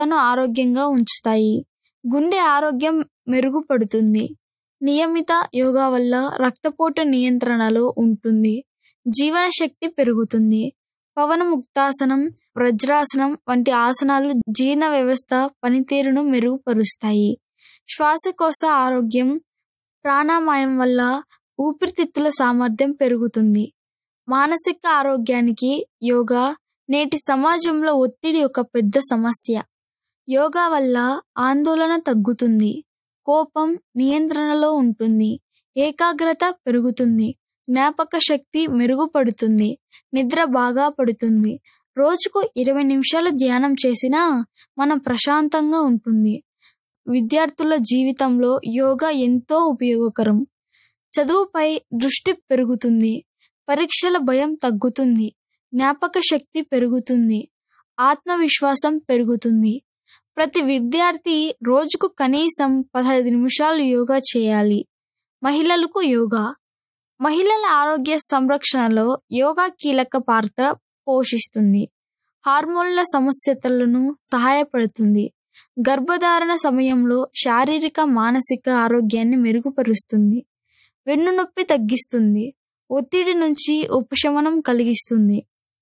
ను ఆరోగ్యంగా ఉంచుతాయి గుండె ఆరోగ్యం మెరుగుపడుతుంది నియమిత యోగా వల్ల రక్తపోటు నియంత్రణలో ఉంటుంది జీవన శక్తి పెరుగుతుంది పవన ముక్తాసనం వజ్రాసనం వంటి ఆసనాలు జీర్ణ వ్యవస్థ పనితీరును మెరుగుపరుస్తాయి శ్వాసకోశ ఆరోగ్యం ప్రాణాయామం వల్ల ఊపిరితిత్తుల సామర్థ్యం పెరుగుతుంది మానసిక ఆరోగ్యానికి యోగా నేటి సమాజంలో ఒత్తిడి ఒక పెద్ద సమస్య యోగా వల్ల ఆందోళన తగ్గుతుంది కోపం నియంత్రణలో ఉంటుంది ఏకాగ్రత పెరుగుతుంది జ్ఞాపక శక్తి మెరుగుపడుతుంది నిద్ర బాగా పడుతుంది రోజుకు ఇరవై నిమిషాలు ధ్యానం చేసినా మనం ప్రశాంతంగా ఉంటుంది విద్యార్థుల జీవితంలో యోగా ఎంతో ఉపయోగకరం చదువుపై దృష్టి పెరుగుతుంది పరీక్షల భయం తగ్గుతుంది జ్ఞాపక శక్తి పెరుగుతుంది ఆత్మవిశ్వాసం పెరుగుతుంది ప్రతి విద్యార్థి రోజుకు కనీసం పదహైదు నిమిషాలు యోగా చేయాలి మహిళలకు యోగా మహిళల ఆరోగ్య సంరక్షణలో యోగా కీలక పాత్ర పోషిస్తుంది హార్మోన్ల సమస్యలను సహాయపడుతుంది గర్భధారణ సమయంలో శారీరక మానసిక ఆరోగ్యాన్ని మెరుగుపరుస్తుంది వెన్నునొప్పి తగ్గిస్తుంది ఒత్తిడి నుంచి ఉపశమనం కలిగిస్తుంది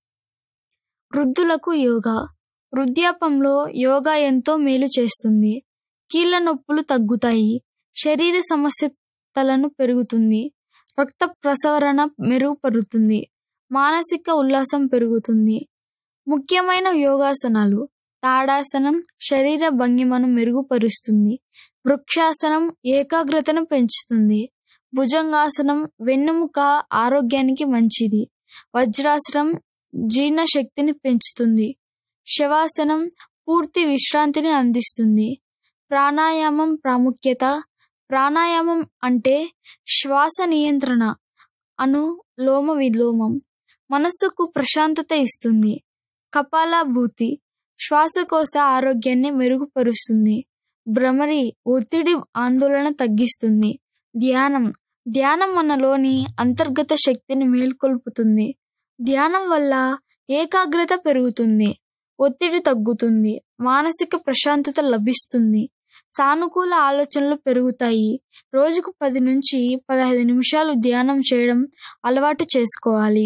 వృద్ధులకు యోగా వృద్ధాపంలో యోగా ఎంతో మేలు చేస్తుంది కీళ్ళ నొప్పులు తగ్గుతాయి శరీర సమస్యలను పెరుగుతుంది రక్త ప్రసరణ మెరుగుపడుతుంది మానసిక ఉల్లాసం పెరుగుతుంది ముఖ్యమైన యోగాసనాలు తాడాసనం శరీర భంగిమను మెరుగుపరుస్తుంది వృక్షాసనం ఏకాగ్రతను పెంచుతుంది భుజంగాసనం వెన్నుముక ఆరోగ్యానికి మంచిది వజ్రాసనం జీర్ణశక్తిని పెంచుతుంది శవాసనం పూర్తి విశ్రాంతిని అందిస్తుంది ప్రాణాయామం ప్రాముఖ్యత ప్రాణాయామం అంటే శ్వాస నియంత్రణ అను లోమ విలోమం మనస్సుకు ప్రశాంతత ఇస్తుంది కపాలభూతి శ్వాసకోశ ఆరోగ్యాన్ని మెరుగుపరుస్తుంది భ్రమరి ఒత్తిడి ఆందోళన తగ్గిస్తుంది ధ్యానం ధ్యానం మనలోని అంతర్గత శక్తిని మేల్కొల్పుతుంది ధ్యానం వల్ల ఏకాగ్రత పెరుగుతుంది ఒత్తిడి తగ్గుతుంది మానసిక ప్రశాంతత లభిస్తుంది సానుకూల ఆలోచనలు పెరుగుతాయి రోజుకు పది నుంచి పదహైదు నిమిషాలు ధ్యానం చేయడం అలవాటు చేసుకోవాలి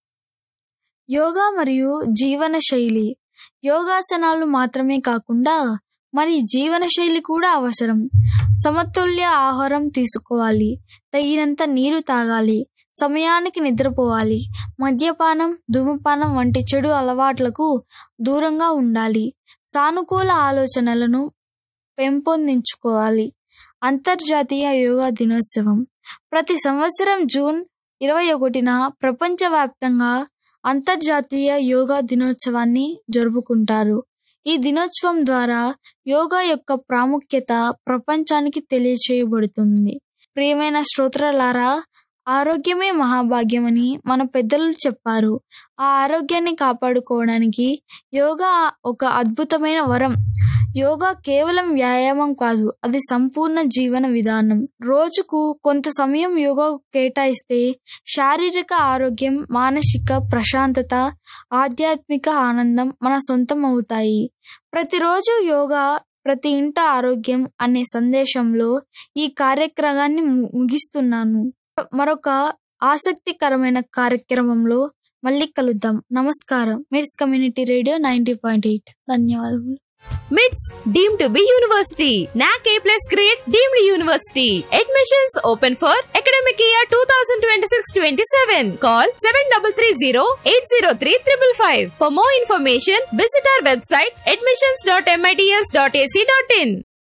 యోగా మరియు జీవన శైలి యోగాసనాలు మాత్రమే కాకుండా మరి జీవన శైలి కూడా అవసరం సమతుల్య ఆహారం తీసుకోవాలి తగినంత నీరు తాగాలి సమయానికి నిద్రపోవాలి మద్యపానం ధూమపానం వంటి చెడు అలవాట్లకు దూరంగా ఉండాలి సానుకూల ఆలోచనలను పెంపొందించుకోవాలి అంతర్జాతీయ యోగా దినోత్సవం ప్రతి సంవత్సరం జూన్ ఇరవై ఒకటిన ప్రపంచవ్యాప్తంగా అంతర్జాతీయ యోగా దినోత్సవాన్ని జరుపుకుంటారు ఈ దినోత్సవం ద్వారా యోగా యొక్క ప్రాముఖ్యత ప్రపంచానికి తెలియచేయబడుతుంది ప్రియమైన శ్రోతలారా ఆరోగ్యమే మహాభాగ్యమని మన పెద్దలు చెప్పారు ఆ ఆరోగ్యాన్ని కాపాడుకోవడానికి యోగా ఒక అద్భుతమైన వరం యోగా కేవలం వ్యాయామం కాదు అది సంపూర్ణ జీవన విధానం రోజుకు కొంత సమయం యోగా కేటాయిస్తే శారీరక ఆరోగ్యం మానసిక ప్రశాంతత ఆధ్యాత్మిక ఆనందం మన సొంతం అవుతాయి ప్రతిరోజు యోగా ప్రతి ఇంట ఆరోగ్యం అనే సందేశంలో ఈ కార్యక్రమాన్ని ముగిస్తున్నాను మరొక ఆసక్తికరమైన కార్యక్రమంలో మళ్ళీ కలుద్దాం నమస్కారం MITS community radio ninety point eight ధన్యవాదములు MITS deem to be university NAAC A plus grade deemed university admissions open for academic year two thousand twenty six twenty seven call seven double three zero eight zero three triple five for more information visit our website admissions dot MITS dot ac dot in